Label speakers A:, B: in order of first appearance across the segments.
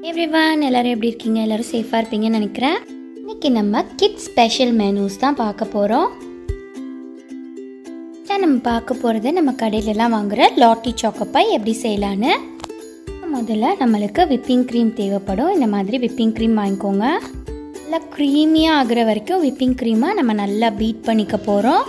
A: everyone எல்லாரும் எப்படி இருக்கீங்க எல்லாரும் சேஃபாக இருப்பீங்கன்னு நினைக்கிறேன் இன்னைக்கு நம்ம கிட்ஸ் ஸ்பெஷல் மெனூஸ் தான் பார்க்க போகிறோம் நம்ம பார்க்க போகிறது நம்ம கடையிலலாம் வாங்குற லாட்டி சாக்கோப்பை எப்படி செய்யலான்னு முதல்ல நம்மளுக்கு விப்பிங் க்ரீம் தேவைப்படும் இந்த மாதிரி விப்பிங் க்ரீம் வாங்கிக்கோங்க நல்லா க்ரீமியாக ஆகுற வரைக்கும் விப்பிங் க்ரீமை நம்ம நல்லா பீட் பண்ணிக்க போகிறோம்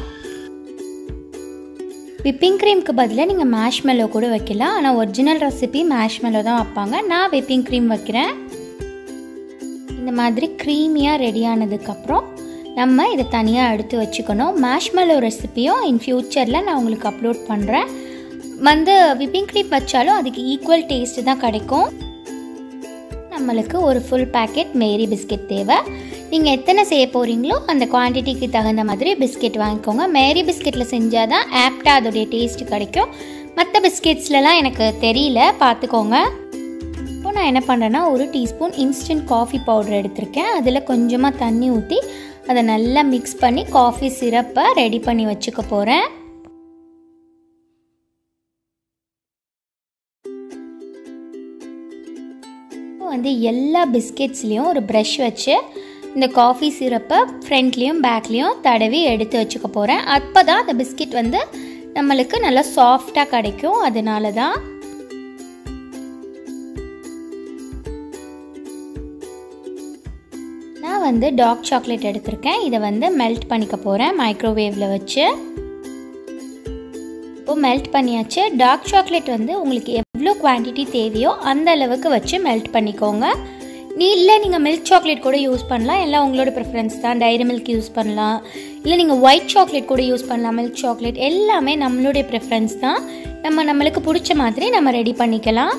A: விப்பிங் க்ரீம்க்கு பதிலாக நீங்கள் மேஷ்மெல்லோ கூட வைக்கலாம் ஆனால் ஒரிஜினல் ரெசிபி மேஷ்மெல்லோ தான் வைப்பாங்க நான் விப்பிங் க்ரீம் வைக்கிறேன் இந்த மாதிரி க்ரீமியாக ரெடி ஆனதுக்கப்புறம் நம்ம இதை தனியாக எடுத்து வச்சுக்கணும் மேஷ்மெல்லோ ரெசிப்பியும் இன் ஃப்யூச்சரில் நான் உங்களுக்கு அப்லோட் பண்ணுறேன் வந்து விப்பிங் க்ரீம் வச்சாலும் அதுக்கு ஈக்குவல் டேஸ்ட்டு தான் கிடைக்கும் நம்மளுக்கு ஒரு ஃபுல் பேக்கெட் மேரி பிஸ்கெட் தேவை நீங்கள் எத்தனை செய்ய போகிறீங்களோ அந்த குவான்டிட்டிக்கு தகுந்த மாதிரி பிஸ்கெட் வாங்கிக்கோங்க மேரி பிஸ்கெட்டில் செஞ்சால் தான் ஆப்டாக அதோடைய டேஸ்ட் கிடைக்கும் மற்ற பிஸ்கெட்ஸ்லலாம் எனக்கு தெரியல பார்த்துக்கோங்க இப்போ நான் என்ன பண்ணுறேன்னா ஒரு டீஸ்பூன் இன்ஸ்டன்ட் காஃபி பவுடர் எடுத்திருக்கேன் அதில் கொஞ்சமாக தண்ணி ஊற்றி அதை நல்லா மிக்ஸ் பண்ணி காஃபி சிரப்பை ரெடி பண்ணி வச்சுக்க போகிறேன் வந்து எல்லா பிஸ்கெட்ஸ்லேயும் ஒரு ப்ரஷ் வச்சு இந்த காஃபி சிரப்பை ஃப்ரண்ட்லேயும் பேக்லேயும் தடவி எடுத்து வச்சுக்க போகிறேன் அப்போ தான் அந்த பிஸ்கெட் வந்து நம்மளுக்கு நல்லா சாஃப்டாக கிடைக்கும் அதனால தான் நான் வந்து டார்க் சாக்லேட் எடுத்திருக்கேன் இதை வந்து மெல்ட் பண்ணிக்க போகிறேன் மைக்ரோவேவில் வச்சு இப்போ மெல்ட் பண்ணியாச்சு டார்க் சாக்லேட் வந்து உங்களுக்கு எவ்வளோ குவான்டிட்டி தேவையோ அந்த அளவுக்கு வச்சு மெல்ட் பண்ணிக்கோங்க நீ இல்லை நீங்கள் மில்க் சாக்லேட் கூட யூஸ் பண்ணலாம் எல்லாம் உங்களோட ப்ரிஃபரன்ஸ் தான் டைரி மில்க் யூஸ் பண்ணலாம் இல்லை நீங்கள் ஒயிட் சாக்லேட் கூட யூஸ் பண்ணலாம் மில்க் சாக்லேட் எல்லாமே நம்மளுடைய ப்ரிஃபரன்ஸ் தான் நம்ம நம்மளுக்கு பிடிச்ச மாதிரி நம்ம ரெடி பண்ணிக்கலாம்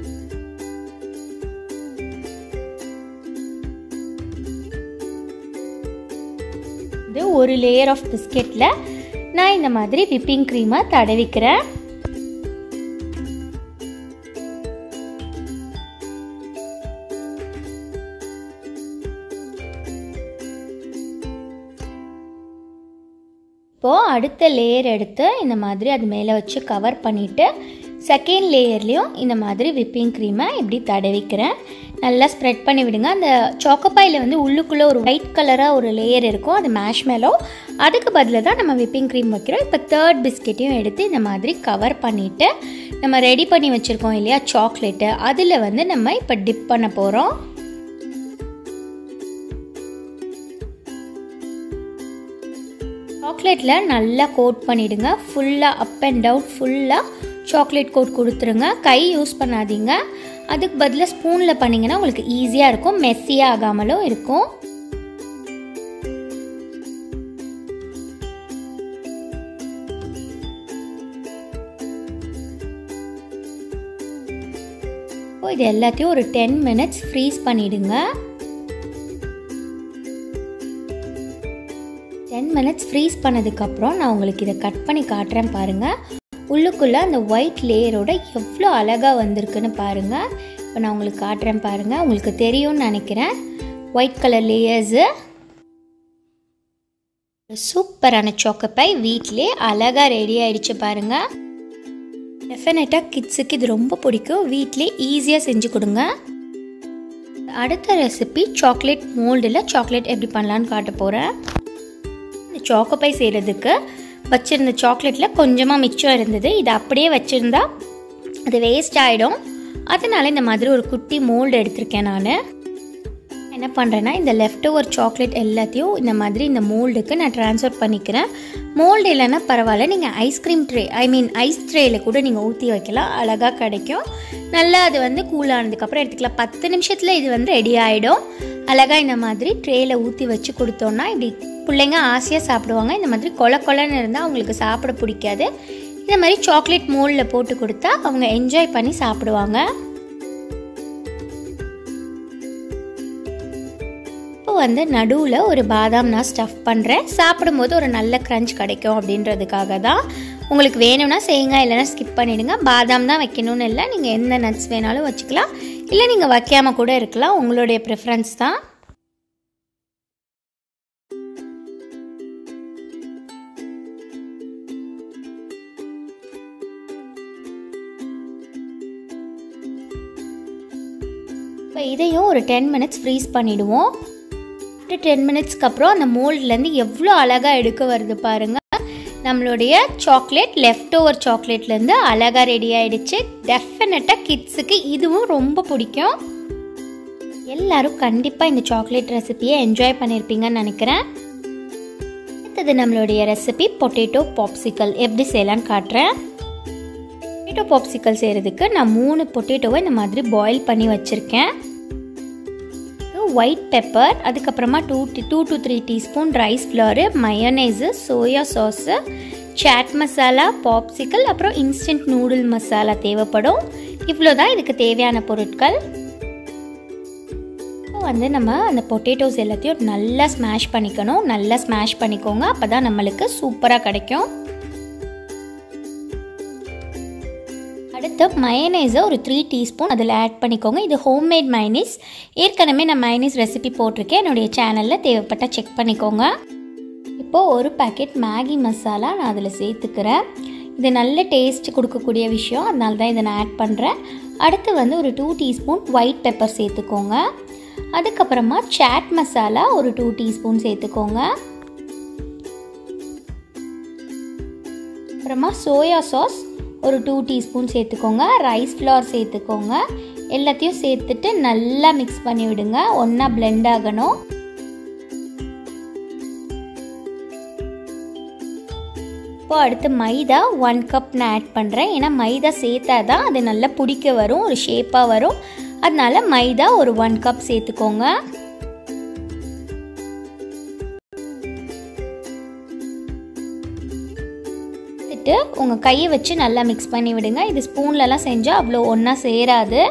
A: இது ஒரு லேயர் ஆஃப் பிஸ்கெட்டில் நான் இந்த மாதிரி விப்பிங் க்ரீமை தடவிக்கிறேன் இப்போது அடுத்த லேயர் எடுத்து இந்த மாதிரி அது மேலே வச்சு கவர் பண்ணிவிட்டு செகண்ட் லேயர்லேயும் இந்த மாதிரி விப்பிங் க்ரீமை இப்படி தடவிக்கிறேன் நல்லா ஸ்ப்ரெட் பண்ணி விடுங்க அந்த சாக்கோப்பாயில் வந்து உள்ளுக்குள்ளே ஒரு ஒயிட் கலராக ஒரு லேயர் இருக்கும் அது மேஷ் மேலோ அதுக்கு பதிலாக தான் நம்ம விப்பிங் க்ரீம் வைக்கிறோம் இப்போ தேர்ட் பிஸ்கெட்டையும் எடுத்து இந்த மாதிரி கவர் பண்ணிவிட்டு நம்ம ரெடி பண்ணி வச்சுருக்கோம் இல்லையா சாக்லேட்டு அதில் வந்து நம்ம இப்போ டிப் பண்ண போகிறோம் சாக்லேட்டில் நல்லா கோட் பண்ணிவிடுங்க ஃபுல்லாக அப் அண்ட் டவுன் ஃபுல்லாக சாக்லேட் கோட் கொடுத்துருங்க கை யூஸ் பண்ணாதீங்க அதுக்கு பதிலாக ஸ்பூனில் பண்ணிங்கன்னா உங்களுக்கு ஈஸியாக இருக்கும் மெஸ்ஸியாக ஆகாமலும் இருக்கும் இது எல்லாத்தையும் ஒரு டென் மினிட்ஸ் ஃப்ரீஸ் பண்ணிவிடுங்க டென் மினிட்ஸ் ஃப்ரீஸ் பண்ணதுக்கப்புறம் நான் உங்களுக்கு இதை கட் பண்ணி காட்டுறேன் பாருங்கள் உள்ளுக்குள்ளே அந்த ஒயிட் லேயரோட எவ்வளோ அழகாக வந்திருக்குன்னு பாருங்கள் இப்போ நான் உங்களுக்கு காட்டுறேன் பாருங்கள் உங்களுக்கு தெரியும்னு நினைக்கிறேன் ஒயிட் கலர் லேயர்ஸு சூப்பரான சொக்கப்பை வீட்டிலே அழகாக ரெடி ஆயிடுச்சு பாருங்கள் டெஃபினட்டாக கிட்ஸுக்கு இது ரொம்ப பிடிக்கும் வீட்டிலே ஈஸியாக செஞ்சு கொடுங்க அடுத்த ரெசிபி சாக்லேட் மோல்டில் சாக்லேட் எப்படி பண்ணலான்னு காட்ட போகிறேன் இந்த சாக்கோப்பை செய்கிறதுக்கு வச்சுருந்த சாக்லேட்டில் கொஞ்சமாக மிச்சம் இருந்தது இது அப்படியே வச்சுருந்தா அது வேஸ்ட் ஆகிடும் அதனால இந்த மாதிரி ஒரு குட்டி மோல்டு எடுத்திருக்கேன் நான் என்ன பண்ணுறேன்னா இந்த லெஃப்ட் ஓவர் சாக்லேட் எல்லாத்தையும் இந்த மாதிரி இந்த மோல்டுக்கு நான் ட்ரான்ஸ்ஃபர் பண்ணிக்கிறேன் மோல்டு இல்லைன்னா பரவாயில்ல நீங்கள் ice cream tray I mean ice ட்ரேயில் கூட நீங்கள் ஊற்றி வைக்கலாம் அழகாக கிடைக்கும் நல்லா அது வந்து கூல் ஆனதுக்கப்புறம் எடுத்துக்கலாம் பத்து நிமிஷத்தில் இது வந்து ரெடி ஆகிடும் அழகாக இந்த மாதிரி ட்ரேயில் ஊற்றி வச்சு கொடுத்தோன்னா இப்படி பிள்ளைங்க ஆசையாக சாப்பிடுவாங்க இந்த மாதிரி கொல கொலன்னு இருந்தால் அவங்களுக்கு சாப்பிட பிடிக்காது இந்த மாதிரி சாக்லேட் மோல்டில் போட்டு கொடுத்தா அவங்க என்ஜாய் பண்ணி சாப்பிடுவாங்க இப்போ வந்து நடுவில் ஒரு பாதாம் நான் ஸ்டஃப் பண்ணுறேன் சாப்பிடும்போது ஒரு நல்ல க்ரன்ச் கிடைக்கும் அப்படின்றதுக்காக தான் உங்களுக்கு வேணும்னா செய்யுங்க இல்லைனா ஸ்கிப் பண்ணிவிடுங்க பாதாம் தான் வைக்கணும்னு இல்லை நீங்கள் எந்த நட்ஸ் வேணாலும் வச்சுக்கலாம் இல்லை நீங்கள் வைக்காமல் கூட இருக்கலாம் உங்களுடைய ப்ரிஃபரன்ஸ் தான் இப்போ இதையும் ஒரு டென் மினிட்ஸ் ஃப்ரீஸ் பண்ணிவிடுவோம் ஆஃப்டர் டென் மினிட்ஸ்க்கு அப்புறம் அந்த மோல்ட்லேருந்து எவ்வளோ அழகாக எடுக்க வருது பாருங்கள் நம்மளுடைய சாக்லேட் லெஃப்ட் ஓவர் சாக்லேட்லேருந்து அழகாக ரெடி ஆகிடுச்சு டெஃபினட்டாக கிட்ஸுக்கு இதுவும் ரொம்ப பிடிக்கும் எல்லாரும் கண்டிப்பாக இந்த சாக்லேட் ரெசிபியை என்ஜாய் பண்ணியிருப்பீங்கன்னு நினைக்கிறேன் அடுத்தது நம்மளுடைய ரெசிபி பொட்டேட்டோ பாப்சிக்கல் எப்படி செய்யலான்னு காட்டுறேன் பொட்டேட்டோ பாப்சிக்கல் செய்கிறதுக்கு நான் மூணு பொட்டேட்டோவை இந்த மாதிரி பாயில் பண்ணி வச்சுருக்கேன் ஒயிட் பெப்பர் அதுக்கப்புறமா two two to three teaspoon rice flour mayonnaise soya sauce chaat masala popsicle அப்புறம் இன்ஸ்டன்ட் நூடுல் மசாலா தேவைப்படும் இவ்வளோ தான் இதுக்கு தேவையான பொருட்கள் இப்போ வந்து நம்ம அந்த பொட்டேட்டோஸ் எல்லாத்தையும் நல்லா ஸ்மாஷ் பண்ணிக்கணும் நல்லா ஸ்மாஷ் பண்ணிக்கோங்க அப்போ தான் நம்மளுக்கு சூப்பராக கிடைக்கும் அடுத்து மயனைஸை ஒரு த்ரீ டீஸ்பூன் அதில் ஆட் பண்ணிக்கோங்க இது ஹோம்மேட் மைனீஸ் ஏற்கனவே நான் மைனீஸ் ரெசிபி போட்டிருக்கேன் என்னுடைய சேனலில் தேவைப்பட்டால் செக் பண்ணிக்கோங்க இப்போது ஒரு பேக்கெட் மேகி மசாலா நான் அதில் சேர்த்துக்கிறேன் இது நல்ல டேஸ்ட் கொடுக்கக்கூடிய விஷயம் அதனால தான் இதை நான் ஆட் பண்ணுறேன் அடுத்து வந்து ஒரு டூ டீஸ்பூன் ஒயிட் பெப்பர் சேர்த்துக்கோங்க அதுக்கப்புறமா சாட் மசாலா ஒரு டூ டீஸ்பூன் சேர்த்துக்கோங்க அப்புறமா சோயா சாஸ் ஒரு டூ டீஸ்பூன் சேர்த்துக்கோங்க ரைஸ் ஃப்ளவர் சேர்த்துக்கோங்க எல்லாத்தையும் சேர்த்துட்டு நல்லா மிக்ஸ் பண்ணி விடுங்க ஒன்றா பிளெண்ட் ஆகணும் இப்போ அடுத்து மைதா ஒன் கப் நான் ஆட் பண்ணுறேன் ஏன்னா மைதா சேர்த்தா தான் அது நல்லா பிடிக்க வரும் ஒரு ஷேப்பாக வரும் அதனால மைதா ஒரு ஒன் கப் சேர்த்துக்கோங்க எடுத்துட்டு உங்கள் கையை வச்சு நல்லா மிக்ஸ் பண்ணி விடுங்க இது ஸ்பூன்லலாம் செஞ்சால் அவ்வளோ ஒன்றா சேராது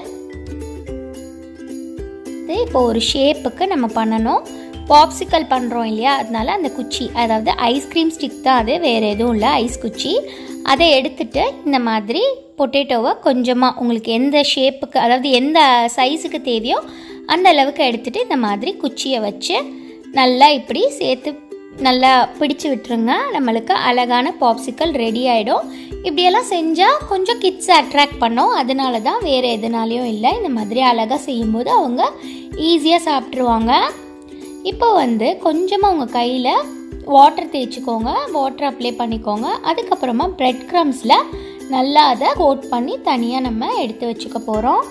A: இது இப்போ ஒரு ஷேப்புக்கு நம்ம பண்ணணும் பாப்சிக்கல் பண்ணுறோம் இல்லையா அதனால அந்த குச்சி அதாவது ஐஸ்கிரீம் ஸ்டிக் தான் அது வேறு எதுவும் இல்லை ஐஸ் குச்சி அதை எடுத்துட்டு இந்த மாதிரி பொட்டேட்டோவை கொஞ்சமாக உங்களுக்கு எந்த ஷேப்புக்கு அதாவது எந்த சைஸுக்கு தேவையோ அந்த அளவுக்கு எடுத்துகிட்டு இந்த மாதிரி குச்சியை வச்சு நல்லா இப்படி சேர்த்து நல்லா பிடிச்சு விட்டுருங்க நம்மளுக்கு அழகான பாப்சிக்கல் ரெடி ஆகிடும் இப்படியெல்லாம் செஞ்சால் கொஞ்சம் கிட்ஸை அட்ராக்ட் பண்ணோம் அதனால தான் வேறு எதுனாலையும் இல்லை இந்த மாதிரி அழகாக செய்யும்போது அவங்க ஈஸியாக சாப்பிட்ருவாங்க இப்போ வந்து கொஞ்சமாக உங்கள் கையில் வாட்டர் தேய்ச்சிக்கோங்க வாட்டர் அப்ளை பண்ணிக்கோங்க அதுக்கப்புறமா ப்ரெட் க்ரம்ஸில் நல்லா அதை கோட் பண்ணி தனியாக நம்ம எடுத்து வச்சுக்க போகிறோம்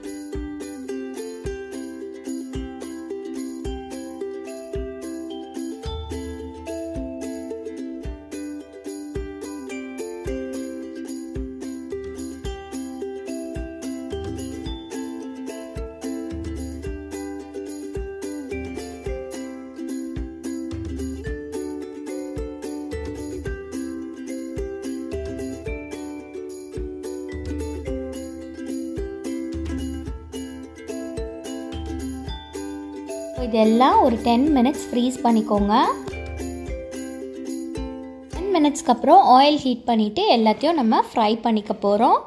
A: இதெல்லாம் ஒரு டென் மினிட்ஸ் ஃப்ரீஸ் பண்ணிக்கோங்க டென் மினிட்ஸ்க்கு அப்புறம் ஆயில் ஹீட் பண்ணிவிட்டு எல்லாத்தையும் நம்ம ஃப்ரை பண்ணிக்க போகிறோம்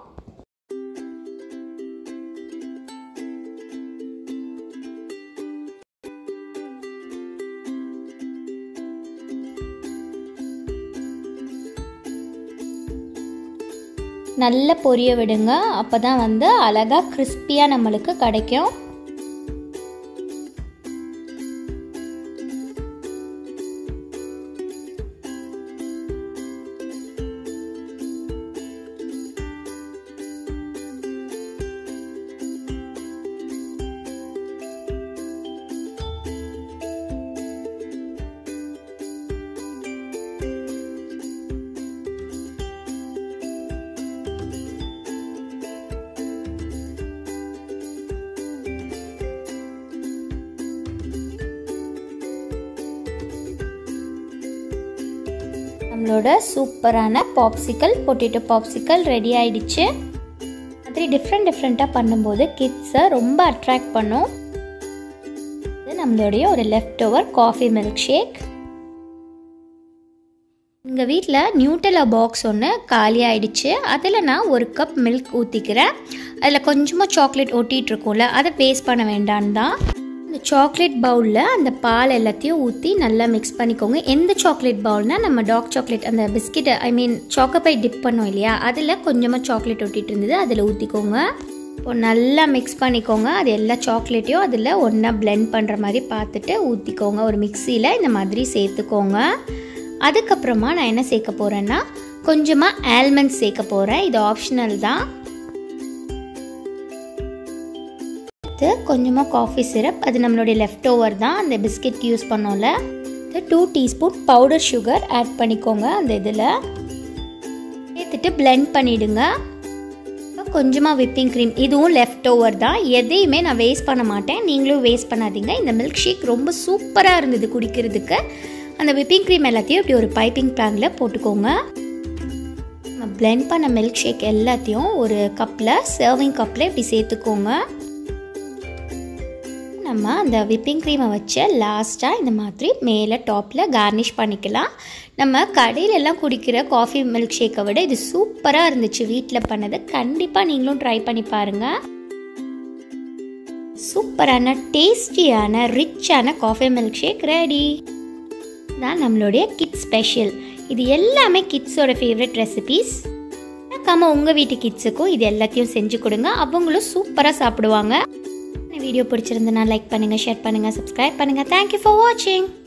A: நல்லா பொரிய விடுங்க அப்போ தான் வந்து அழகாக கிறிஸ்பியாக நம்மளுக்கு கிடைக்கும் நம்மளோட சூப்பரான பாப்சிக்கல் பொட்டேட்டோ பாப்சிக்கல் ரெடி ஆயிடுச்சு மாதிரி டிஃப்ரெண்ட் டிஃப்ரெண்ட்டாக பண்ணும்போது கிட்ஸை ரொம்ப அட்ராக்ட் பண்ணும் இது நம்மளுடைய ஒரு left over coffee milk shake எங்கள் வீட்டில் நியூட்டலா பாக்ஸ் ஒன்று காலி ஆயிடுச்சு அதில் நான் ஒரு கப் மில்க் ஊற்றிக்கிறேன் அதில் கொஞ்சமாக சாக்லேட் ஒட்டிகிட்டு இருக்கும்ல அதை வேஸ்ட் பண்ண வேண்டான்னு தான் அந்த சாக்லேட் பவுலில் அந்த பால் எல்லாத்தையும் ஊற்றி நல்லா மிக்ஸ் பண்ணிக்கோங்க எந்த சாக்லேட் பவுல்னால் நம்ம டார்க் சாக்லேட் அந்த பிஸ்கெட் ஐ மீன் சாக்கப்பை டிப் பண்ணோம் இல்லையா அதில் கொஞ்சமாக சாக்லேட் ஒட்டிட்டு இருந்தது அதில் ஊற்றிக்கோங்க இப்போ நல்லா மிக்ஸ் பண்ணிக்கோங்க அது எல்லா சாக்லேட்டையும் அதில் ஒன்றா பிளெண்ட் பண்ணுற மாதிரி பார்த்துட்டு ஊற்றிக்கோங்க ஒரு மிக்சியில் இந்த மாதிரி சேர்த்துக்கோங்க அதுக்கப்புறமா நான் என்ன சேர்க்க போகிறேன்னா கொஞ்சமாக ஆல்மண்ட்ஸ் சேர்க்க போகிறேன் இது ஆப்ஷனல் தான் அடுத்து கொஞ்சமாக காஃபி சிரப் அது நம்மளுடைய லெஃப்ட் ஓவர் தான் அந்த பிஸ்கெட் யூஸ் பண்ணோம்ல two teaspoon powder sugar add பண்ணிக்கோங்க அந்த இதில் சேர்த்துட்டு பிளெண்ட் பண்ணிவிடுங்க கொஞ்சமாக விப்பிங் க்ரீம் இதுவும் லெஃப்ட் ஓவர் தான் எதையுமே நான் வேஸ்ட் பண்ண மாட்டேன் நீங்களும் வேஸ்ட் பண்ணாதீங்க இந்த மில்க் ஷேக் ரொம்ப சூப்பராக இருந்தது குடிக்கிறதுக்கு அந்த விப்பிங் க்ரீம் எல்லாத்தையும் இப்படி ஒரு பைப்பிங் பேனில் போட்டுக்கோங்க நம்ம பிளெண்ட் பண்ண மில்க் ஷேக் எல்லாத்தையும் ஒரு கப்பில் சர்விங் கப்பில் இப்படி சேர்த்துக்கோங்க நம்ம அந்த விப்பிங் க்ரீமை வச்சு லாஸ்ட்டாக இந்த மாதிரி மேலே டாப்பில் கார்னிஷ் பண்ணிக்கலாம் நம்ம கடையிலெல்லாம் குடிக்கிற காஃபி மில்க் ஷேக்கை விட இது சூப்பராக இருந்துச்சு வீட்டில் பண்ணது கண்டிப்பாக நீங்களும் ட்ரை பண்ணி பாருங்கள் சூப்பரான டேஸ்டியான ரிச்சான காஃபி மில்க் ஷேக் ரெடி தான் நம்மளுடைய கிட்ஸ் ஸ்பெஷல் இது எல்லாமே கிட்ஸோட ஃபேவரட் ரெசிபீஸ் மறக்காம உங்கள் வீட்டு கிட்ஸுக்கும் இது எல்லாத்தையும் செஞ்சு கொடுங்க அவங்களும் சூப்பராக சாப்பிடுவாங்க வீடியோ பிடிச்சிருந்தனா லைக் பண்ணுங்கள் ஷேர் பண்ணுங்கள் சப்ஸ்கிரைப் பண்ணுங்கள் தேங்க்யூ ஃபார் வாட்சிங்